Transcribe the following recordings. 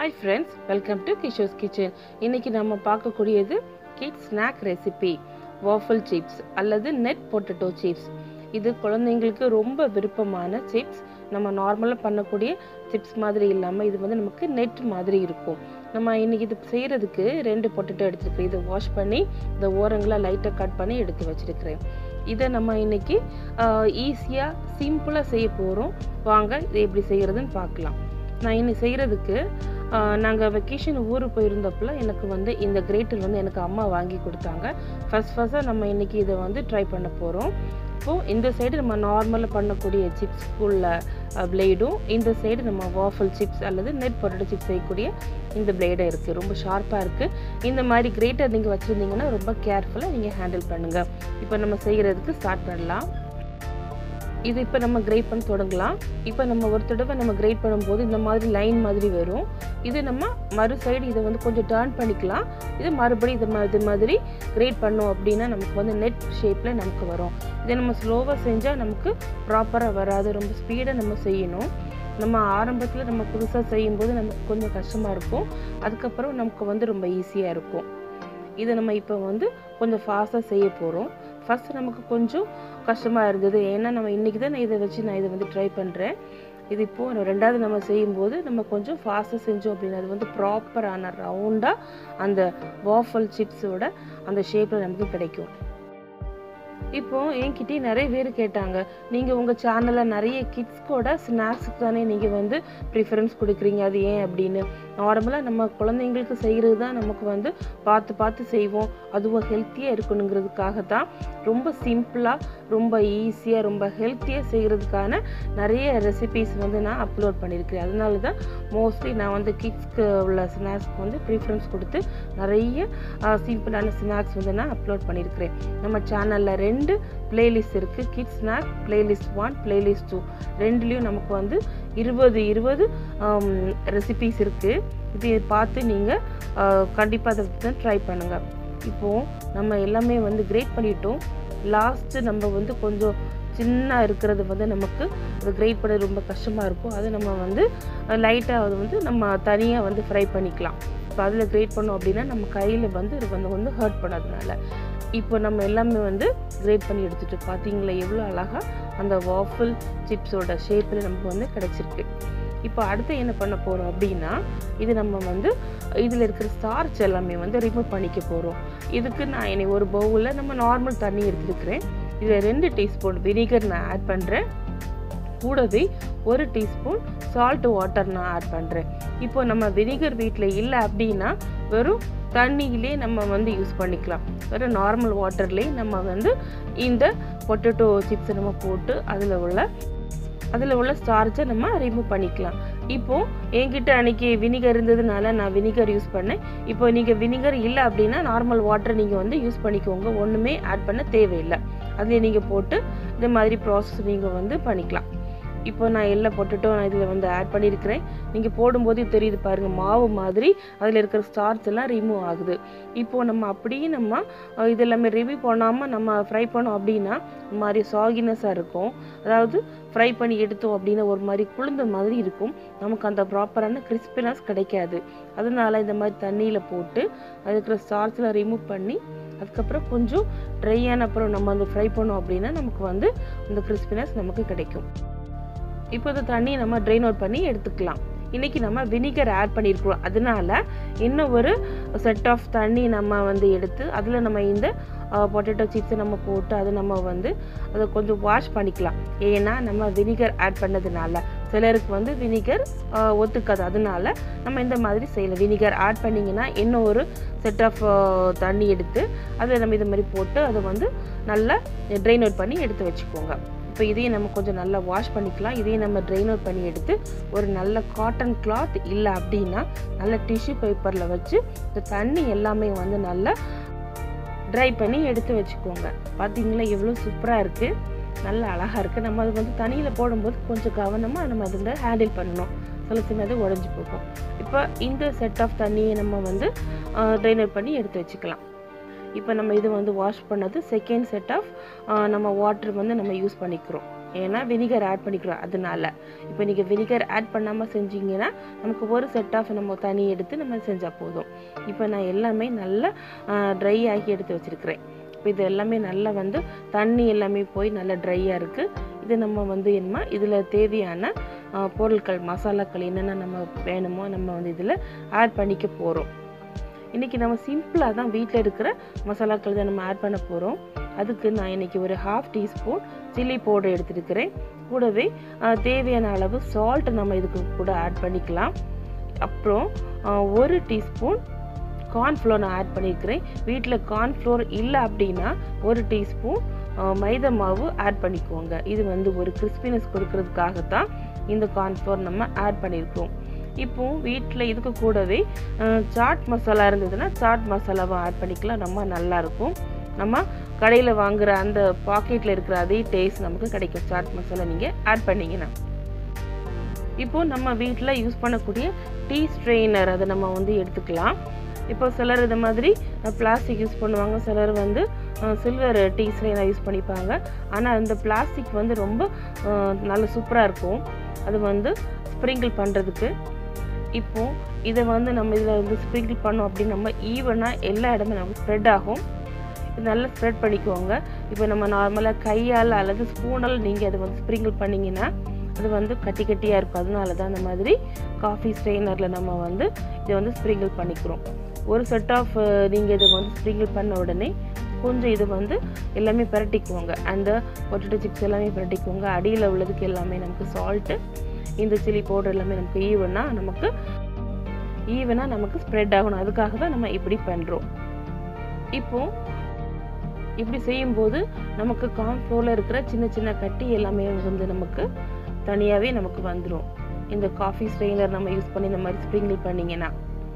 hi friends welcome to Kisho's kitchen இன்னைக்கு நம்ம பார்க்கக்கூடியது kid snack recipe waffle chips அல்லது நெட் பொட்டேட்டோ சிப்ஸ் இது குழந்தைங்களுக்கு ரொம்ப விருப்பமான சிப்ஸ் நம்ம நார்மலாக பண்ணக்கூடிய சிப்ஸ் மாதிரி இல்லாமல் இது வந்து நமக்கு நெட் மாதிரி இருக்கும் நம்ம இன்னைக்கு இது செய்கிறதுக்கு ரெண்டு பொட்டேட்டோ எடுத்துருக்கேன் இதை வாஷ் பண்ணி இந்த ஓரங்களை லைட்டாக கட் பண்ணி எடுத்து வச்சிருக்கிறேன் இதை நம்ம இன்னைக்கு ஈஸியாக சிம்பிளாக செய்ய போகிறோம் வாங்க இதை எப்படி செய்கிறதுன்னு பார்க்கலாம் நான் இன்னைக்கு செய்கிறதுக்கு நாங்கள் வெக்கேஷன் ஊருக்கு போயிருந்தப்பல எனக்கு வந்து இந்த கிரேட்டர் வந்து எனக்கு அம்மா வாங்கி கொடுத்தாங்க ஃபஸ்ட் ஃபஸ்ட்டாக நம்ம இன்றைக்கி இதை வந்து ட்ரை பண்ண போகிறோம் இப்போது இந்த சைடு நம்ம நார்மலாக பண்ணக்கூடிய சிப்ஸ் உள்ள பிளேடும் இந்த சைடு நம்ம வாஃபல் சிப்ஸ் அல்லது நெட் பொட்டேட்டோ சிப்ஸ் செய்யக்கூடிய இந்த பிளேடும் இருக்குது ரொம்ப ஷார்ப்பாக இருக்குது இந்த மாதிரி கிரேட்டர் நீங்கள் வச்சுருந்தீங்கன்னா ரொம்ப கேர்ஃபுல்லாக நீங்கள் ஹேண்டில் பண்ணுங்கள் இப்போ நம்ம செய்கிறதுக்கு ஸ்டார்ட் பண்ணலாம் இது இப்போ நம்ம கிரேட் பண்ண தொடங்கலாம் இப்போ நம்ம ஒரு தடவை நம்ம கிரேட் பண்ணும்போது இந்த மாதிரி லைன் மாதிரி வரும் இது நம்ம மறு சைடு இதை வந்து கொஞ்சம் டேர்ன் பண்ணிக்கலாம் இது மறுபடியும் இது இது மாதிரி கிரேட் பண்ணோம் அப்படின்னா நமக்கு வந்து நெட் ஷேப்பில் நமக்கு வரும் இதை நம்ம ஸ்லோவாக செஞ்சால் நமக்கு ப்ராப்பராக வராது ரொம்ப ஸ்பீடாக நம்ம செய்யணும் நம்ம ஆரம்பத்தில் நம்ம புதுசாக செய்யும்போது நமக்கு கொஞ்சம் கஷ்டமாக இருக்கும் அதுக்கப்புறம் நமக்கு வந்து ரொம்ப ஈஸியாக இருக்கும் இதை நம்ம இப்போ வந்து கொஞ்சம் ஃபாஸ்ட்டாக செய்ய போகிறோம் ஃபஸ்ட் நமக்கு கொஞ்சம் கஷ்டமாக இருந்தது ஏன்னா நம்ம இன்றைக்கி தான் நான் இதை வச்சு நான் இதை வந்து ட்ரை பண்ணுறேன் இது இப்போது ரெண்டாவது நம்ம செய்யும்போது நம்ம கொஞ்சம் ஃபாஸ்ட்டாக செஞ்சோம் அப்படின்னா அது வந்து ப்ராப்பரான ரவுண்டாக அந்த வாஃபல் சிப்ஸோட அந்த ஷேப்பில் நமக்கு கிடைக்கும் இப்போ என்கிட்டயே நிறைய பேர் கேட்டாங்க நீங்கள் உங்கள் சேனலில் நிறைய கிட்ஸ்கோட ஸ்நாக்ஸுக்கு தானே நீங்கள் வந்து ப்ரிஃபரன்ஸ் கொடுக்குறீங்க அது ஏன் அப்படின்னு நார்மலாக நம்ம குழந்தைங்களுக்கு செய்கிறது தான் நமக்கு வந்து பார்த்து பார்த்து செய்வோம் அதுவும் ஹெல்த்தியாக இருக்கணுங்கிறதுக்காக தான் ரொம்ப சிம்பிளாக ரொம்ப ஈஸியாக ரொம்ப ஹெல்த்தியாக செய்கிறதுக்கான நிறைய ரெசிபீஸ் வந்து நான் அப்லோட் பண்ணியிருக்கிறேன் அதனால தான் மோஸ்ட்லி நான் வந்து கிட்ஸ்க்கு உள்ள ஸ்நாக்ஸ்க்கு வந்து ப்ரிஃபரன்ஸ் கொடுத்து நிறைய சிம்பிளான ஸ்நாக்ஸ் வந்து நான் அப்லோட் பண்ணியிருக்கிறேன் நம்ம சேனலில் ரெண்டு பிளேலிஸ்ட் இருக்குது kids snack playlist one playlist two ரெண்டுலேயும் நமக்கு வந்து இருபது இருபது ரெசிபீஸ் இருக்குது இதை பார்த்து நீங்கள் கண்டிப்பாக அதை தான் ட்ரை பண்ணுங்கள் இப்போது நம்ம எல்லாமே வந்து கிரேட் பண்ணிட்டோம் லாஸ்ட்டு நம்ம வந்து கொஞ்சம் சின்ன இருக்கிறது வந்து நமக்கு அது கிரேட் பண்ண ரொம்ப கஷ்டமாக இருக்கும் அதை நம்ம வந்து லைட்டாக அது வந்து நம்ம தனியாக வந்து ஃப்ரை பண்ணிக்கலாம் இப்போ அதில் கிரேட் பண்ணோம் அப்படின்னா நம்ம கையில் வந்து இது வந்து வந்து ஹர்ட் பண்ணாதனால இப்போ நம்ம எல்லாமே வந்து கிரேட் பண்ணி எடுத்துகிட்டு பார்த்தீங்களா எவ்வளோ அழகாக அந்த வாஃபிள் சிப்ஸோட ஷேப்பில் நமக்கு வந்து கிடச்சிருக்கு இப்போ அடுத்து என்ன பண்ண போகிறோம் அப்படின்னா இது நம்ம வந்து இதில் இருக்கிற ஸ்டார்ச் எல்லாமே வந்து ரிமூவ் பண்ணிக்க போகிறோம் இதுக்கு நான் என்னை ஒரு பவுலில் நம்ம நார்மல் தண்ணி எடுத்துருக்கிறேன் இதில் ரெண்டு டீஸ்பூன் வினிகர் நான் ஆட் பண்ணுறேன் கூடவே ஒரு டீஸ்பூன் சால்ட் வாட்டர் நான் ஆட் பண்ணுறேன் இப்போ நம்ம வினிகர் வீட்டில் இல்லை அப்படின்னா வெறும் தண்ணியிலே நம்ம வந்து யூஸ் பண்ணிக்கலாம் வெறும் நார்மல் வாட்டர்லேயே நம்ம வந்து இந்த பொட்டேட்டோ சிப்ஸை நம்ம போட்டு அதில் உள்ள அதில் உள்ள ஸ்டார்ச்சை நம்ம ரிமூவ் பண்ணிக்கலாம் இப்போது என்கிட்ட அன்றைக்கி வினிகர் இருந்ததுனால நான் வினிகர் யூஸ் பண்ணேன் இப்போ நீங்கள் வினிகர் இல்லை அப்படின்னா நார்மல் வாட்டர் நீங்கள் வந்து யூஸ் பண்ணிக்கோங்க ஒன்றுமே ஆட் பண்ண தேவையில்லை அதில் நீங்கள் போட்டு இந்த மாதிரி ப்ராசஸ் நீங்கள் வந்து பண்ணிக்கலாம் இப்போ நான் எல்லா பொட்டேட்டோ நான் இதில் வந்து ஆட் பண்ணியிருக்கிறேன் நீங்கள் போடும்போது தெரியுது பாருங்கள் மாவு மாதிரி அதில் இருக்கிற ஸ்டார்ச் எல்லாம் ரிமூவ் ஆகுது இப்போது நம்ம அப்படியே நம்ம இது எல்லாமே ரிமூவ் பண்ணாமல் நம்ம ஃப்ரை பண்ணோம் அப்படின்னா இந்த மாதிரி சாகினஸாக இருக்கும் அதாவது ஃப்ரை பண்ணி எடுத்தோம் அப்படின்னா ஒரு மாதிரி குளிர்ந்த மாதிரி இருக்கும் நமக்கு அந்த ப்ராப்பரான கிறிஸ்பினஸ் கிடைக்காது அதனால இந்த மாதிரி தண்ணியில் போட்டு அது இருக்கிற ஸ்டார்ச்சில் ரிமூவ் பண்ணி அதுக்கப்புறம் கொஞ்சம் ட்ரை ஆன அப்புறம் நம்ம அந்த ஃப்ரை பண்ணோம் அப்படின்னா நமக்கு வந்து அந்த கிறிஸ்பினஸ் நமக்கு கிடைக்கும் இப்போ இந்த தண்ணியை நம்ம ட்ரைன் அவுட் பண்ணி எடுத்துக்கலாம் இன்றைக்கி நம்ம வினிகர் ஆட் பண்ணியிருக்கிறோம் அதனால இன்னும் ஒரு செட் ஆஃப் தண்ணி நம்ம வந்து எடுத்து அதில் நம்ம இந்த பொட்டேட்டோ சிப்ஸை நம்ம போட்டு அதை நம்ம வந்து அதை கொஞ்சம் வாஷ் பண்ணிக்கலாம் ஏன்னா நம்ம வினிகர் ஆட் பண்ணதுனால சிலருக்கு வந்து வினிகர் ஒத்துக்காது அதனால நம்ம இந்த மாதிரி செய்யலாம் வினிகர் ஆட் பண்ணிங்கன்னா இன்னும் ஒரு செட் ஆஃப் தண்ணி எடுத்து அதில் நம்ம இது மாதிரி போட்டு அதை வந்து நல்லா ட்ரைன் அவுட் பண்ணி எடுத்து வச்சுக்கோங்க இப்போ இதையும் நம்ம கொஞ்சம் நல்லா வாஷ் பண்ணிக்கலாம் இதையும் நம்ம ட்ரைன் அவுட் பண்ணி எடுத்து ஒரு நல்ல காட்டன் கிளாத் இல்லை அப்படின்னா நல்ல டிஷ்யூ பேப்பரில் வச்சு இந்த தண்ணி எல்லாமே வந்து நல்லா ட்ரை பண்ணி எடுத்து வச்சுக்கோங்க பார்த்தீங்களா எவ்வளோ சூப்பராக இருக்குது நல்ல அழகாக இருக்குது நம்ம அது வந்து தண்ணியில் போடும்போது கொஞ்சம் கவனமாக நம்ம அதில் ஹேண்டில் பண்ணணும் சில சமயம் அது உடஞ்சி போகும் இப்போ இந்த செட் ஆஃப் தண்ணியை நம்ம வந்து ட்ரைன் அவுட் பண்ணி எடுத்து வச்சுக்கலாம் இப்போ நம்ம இது வந்து வாஷ் பண்ணது செகண்ட் செட் ஆஃப் நம்ம வாட்டர் வந்து நம்ம யூஸ் பண்ணிக்கிறோம் ஏன்னா வினிகர் ஆட் பண்ணிக்கிறோம் அதனால இப்போ நீங்கள் வினிகர் ஆட் பண்ணாமல் செஞ்சீங்கன்னா நமக்கு ஒரு செட் ஆஃப் நம்ம தண்ணி எடுத்து நம்ம செஞ்சால் போதும் இப்போ நான் எல்லாமே நல்லா ட்ரை ஆக்கி எடுத்து வச்சுருக்கிறேன் இப்போ இது எல்லாமே நல்லா வந்து தண்ணி எல்லாமே போய் நல்லா ட்ரையாக இருக்குது இது நம்ம வந்து என்ன இதில் தேவையான ஆ, பொருட்கள் மசாலாக்கள் என்னென்ன நம்ம வேணுமோ நம்ம வந்து இதில் ஆட் பண்ணிக்க போகிறோம் இன்றைக்கி நம்ம சிம்பிளாக தான் வீட்டில் இருக்கிற மசாலாக்கள் தான் நம்ம ஆட் பண்ண போகிறோம் அதுக்கு நான் இன்றைக்கி ஒரு ஹாஃப் டீஸ்பூன் சில்லி பவுடர் எடுத்துருக்கிறேன் கூடவே ஆ, தேவையான அளவு சால்ட் நம்ம இதுக்கு கூட ஆட் பண்ணிக்கலாம் அப்புறம் ஆ, ஒரு டீஸ்பூன் கார்ன்ஃப்ளோர் நான் ஆட் பண்ணியிருக்கிறேன் வீட்டில் கார்ன்ஃப்ளோர் இல்லை அப்படின்னா ஒரு டீஸ்பூன் மைதா மாவு ஆட் பண்ணிக்கோங்க இது வந்து ஒரு கிறிஸ்பினஸ் கொடுக்கறதுக்காகத்தான் இந்த கார்ன்ஃப்ளோர் நம்ம ஆட் பண்ணியிருக்கிறோம் இப்போ வீட்டில் இதுக்கு கூடவே அஹ், சாட் மசாலா இருந்ததுன்னா சாட் மசாலாவை ஆட் பண்ணிக்கலாம் ரொம்ப நல்லாயிருக்கும் நம்ம கடையில் வாங்குற அந்த பாக்கெட்டில் இருக்கிற அதே டேஸ்ட் நமக்கு கிடைக்கும் சாட் மசாலா நீங்கள் ஆட் பண்ணிங்கன்னா இப்போ நம்ம வீட்டில் யூஸ் பண்ணக்கூடிய டீ ஸ்ட்ரெயினர் அதை நம்ம வந்து எடுத்துக்கலாம் இப்போ சிலர் இது மாதிரி பிளாஸ்டிக் யூஸ் பண்ணுவாங்க சிலர் வந்து சில்வர் டீ ஸ்ட்ரெயினர் யூஸ் பண்ணிப்பாங்க ஆனால் அந்த பிளாஸ்டிக் வந்து ரொம்ப அஹ், நல்ல சூப்பராக இருக்கும் அது வந்து ஸ்ப்ரிங்கிள் பண்ணுறதுக்கு இப்போ இதை வந்து நம்ம இதில் வந்து ஸ்ப்ரிங்கிள் பண்ணோம் அப்படின்னு நம்ம ஈவனாக எல்லா இடமே நமக்கு ஸ்ப்ரெட் ஆகும் இது நல்லா ஸ்ப்ரெட் பண்ணிக்கோங்க இப்போ நம்ம நார்மலாக கையால் அல்லது ஸ்பூனால் நீங்கள் அதை வந்து ஸ்ப்ரிங்கிள் பண்ணிங்கன்னா அது வந்து கட்டி கட்டியாக இருக்கும் அதனால தான் அந்த மாதிரி காஃபி ஸ்ட்ரெயினரில் நம்ம வந்து இதை வந்து ஸ்ப்ரிங்கிள் பண்ணிக்கிறோம் ஒரு செட் ஆஃப் நீங்கள் இதை வந்து ஸ்ப்ரிங்கிள் பண்ண உடனே கொஞ்சம் இது வந்து எல்லாமே பிரட்டிக்குவோங்க அந்த பொட்டேட்டோ சிப்ஸ் எல்லாமே பிரட்டிக்குவோங்க அடியில் உள்ளதுக்கு எல்லாமே நமக்கு சால்ட்டு இந்த சில்லி பவுடர் எல்லாமே நமக்கு ஈவனாக நமக்கு ஈவனாக நமக்கு ஸ்ப்ரெட் ஆகணும் அதுக்காக தான் நம்ம இப்படி பண்ணுறோம் இப்போ இப்படி செய்யும்போது நமக்கு கார்ன்ஃப்ளோரில் இருக்கிற சின்ன சின்ன கட்டி எல்லாமே வந்து நமக்கு தனியாகவே நமக்கு வந்துடும் இந்த காஃபி ஸ்ட்ரெயினர் நம்ம யூஸ் பண்ணி இந்த மாதிரி ஸ்ப்ரிங்கிள் பண்ணிங்கன்னா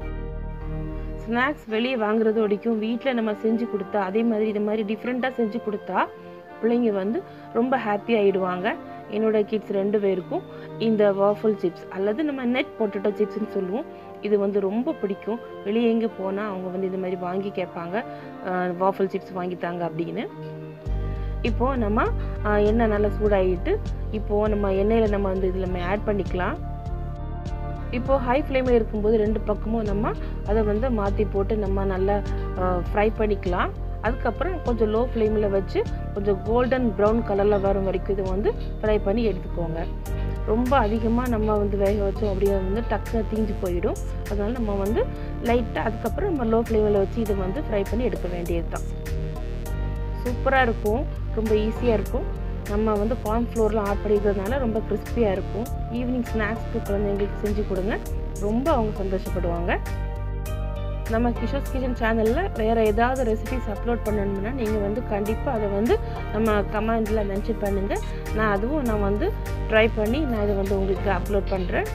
ஸ்நாக்ஸ் வெளியே வாங்குறது வரைக்கும் வீட்டில் நம்ம செஞ்சு கொடுத்தா அதே மாதிரி இது மாதிரி டிஃப்ரெண்ட்டாக செஞ்சு கொடுத்தா பிள்ளைங்க வந்து ரொம்ப ஹாப்பி ஆகிடுவாங்க என்னோட கிட்ஸ் ரெண்டு பேருக்கும் இந்த வாஃபல் சிப்ஸ் அல்லது நம்ம நெட் பொட்டேட்டோ சிப்ஸ்னு சொல்லுவோம் இது வந்து ரொம்ப பிடிக்கும் வெளியே எங்கே போனால் அவங்க வந்து இது மாதிரி வாங்கி கேட்பாங்க வாஃபல் சிப்ஸ் வாங்கித்தாங்க அப்படின்னு இப்போது நம்ம ஆஹ், எண்ணெய் நல்லா சூடாகிட்டு இப்போது நம்ம எண்ணெயில் நம்ம வந்து இதில் நம்ம ஆட் பண்ணிக்கலாம் இப்போது ஹை ஃப்ளேமில் இருக்கும்போது ரெண்டு பக்கமும் நம்ம அதை வந்து மாற்றி போட்டு நம்ம நல்லா ஃப்ரை பண்ணிக்கலாம் அதுக்கப்புறம் கொஞ்சம் லோ ஃப்ளேமில் வச்சு கொஞ்சம் கோல்டன் ப்ரௌன் கலரில் வரும் வரைக்கும் இதை வந்து ஃப்ரை பண்ணி எடுத்துக்கோங்க ரொம்ப அதிகமாக நம்ம வந்து வேக வச்சோம் அப்படியே வந்து டக்குன்னு தீஞ்சு போயிடும் அதனால நம்ம வந்து லைட்டாக அதுக்கப்புறம் நம்ம லோ ஃப்ளேமில் வச்சு இதை வந்து ஃப்ரை பண்ணி எடுக்க வேண்டியது தான் சூப்பராக இருக்கும் ரொம்ப ஈஸியாக இருக்கும் நம்ம வந்து கார்ன்ஃப்ளோர்லாம் ஆட் பண்ணிக்கிறதுனால ரொம்ப கிறிஸ்பியாக இருக்கும் ஈவினிங் ஸ்நாக்ஸ்க்கு குழந்தைங்களுக்கு செஞ்சு கொடுங்க ரொம்ப அவங்க சந்தோஷப்படுவாங்க நம்ம கிஷோஸ் கிச்சன் சேனலில் வேறு ஏதாவது ரெசிபிஸ் அப்லோட் பண்ணணும்னா நீங்கள் வந்து கண்டிப்பாக அதை வந்து நம்ம கமெண்டில் மென்ஷன் பண்ணுங்கள் நான் அதுவும் நான் வந்து ட்ரை பண்ணி நான் இதை வந்து உங்களுக்கு அப்லோட் பண்ணுறேன்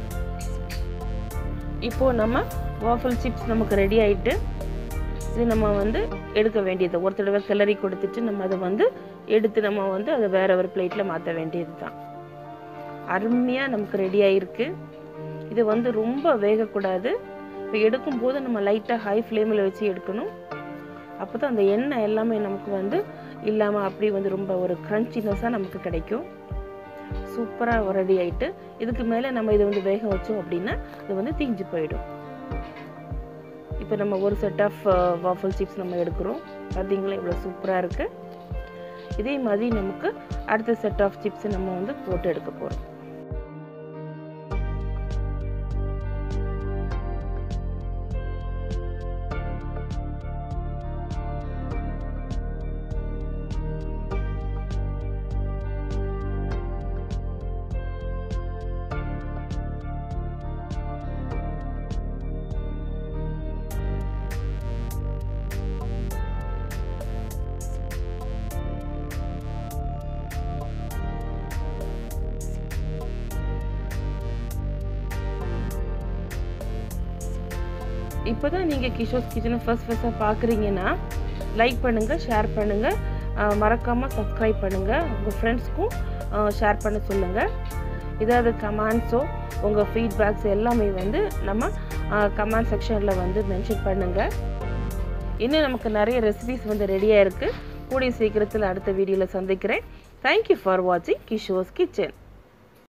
இப்போது நம்ம வாஃபல் சிப்ஸ் நமக்கு ரெடி ஆயிட்டு இது நம்ம வந்து எடுக்க வேண்டியது ஒரு தடவை கிளறி கொடுத்துட்டு நம்ம அதை வந்து எடுத்து நம்ம வந்து அதை வேற ஒரு பிளேட்டில் மாற்ற வேண்டியது தான் அருமையாக நமக்கு ரெடி ஆயிருக்கு இது வந்து ரொம்ப வேகக்கூடாது இப்போ எடுக்கும்போது நம்ம லைட்டாக ஹை ஃப்ளேமில் வச்சு எடுக்கணும் அப்போ தான் அந்த எண்ணெய் எல்லாமே நமக்கு வந்து இல்லாமல் அப்படி வந்து ரொம்ப ஒரு க்ரன்ச்சினஸாக நமக்கு கிடைக்கும் சூப்பராக ரெடி ஆயிட்டு இதுக்கு மேலே நம்ம இதை வந்து வேக வச்சோம் அப்படின்னா இது வந்து தீஞ்சு போயிடும் இப்போ நம்ம ஒரு செட் ஆஃப் வாஃபல் சிப்ஸ் நம்ம எடுக்கிறோம் பார்த்தீங்களா இவ்வளோ சூப்பராக இருக்குது இதே மாதிரி நமக்கு அடுத்த செட் ஆஃப் சிப்ஸ் நம்ம வந்து போட்டு எடுக்க போகிறோம் இப்போ தான் நீங்கள் கிஷோஸ் கிச்சனை ஃபர்ஸ்ட் ஃபர்ஸ்ட்டாக பார்க்குறீங்கன்னா லைக் பண்ணுங்கள் ஷேர் பண்ணுங்கள் மறக்காமல் சப்ஸ்கிரைப் பண்ணுங்கள் உங்கள் ஃப்ரெண்ட்ஸ்க்கும் ஷேர் பண்ண சொல்லுங்கள் ஏதாவது கமெண்ட்ஸோ உங்கள் ஃபீட்பேக்ஸ் எல்லாமே வந்து நம்ம கமெண்ட் செக்ஷனில் வந்து மென்ஷன் பண்ணுங்கள் இன்னும் நமக்கு நிறைய ரெசிபிஸ் வந்து ரெடியாக இருக்குது கூடிய சீக்கிரத்தில் அடுத்த வீடியோவில் சந்திக்கிறேன் தேங்க்யூ ஃபார் வாட்சிங் கிஷோர்ஸ் கிச்சன்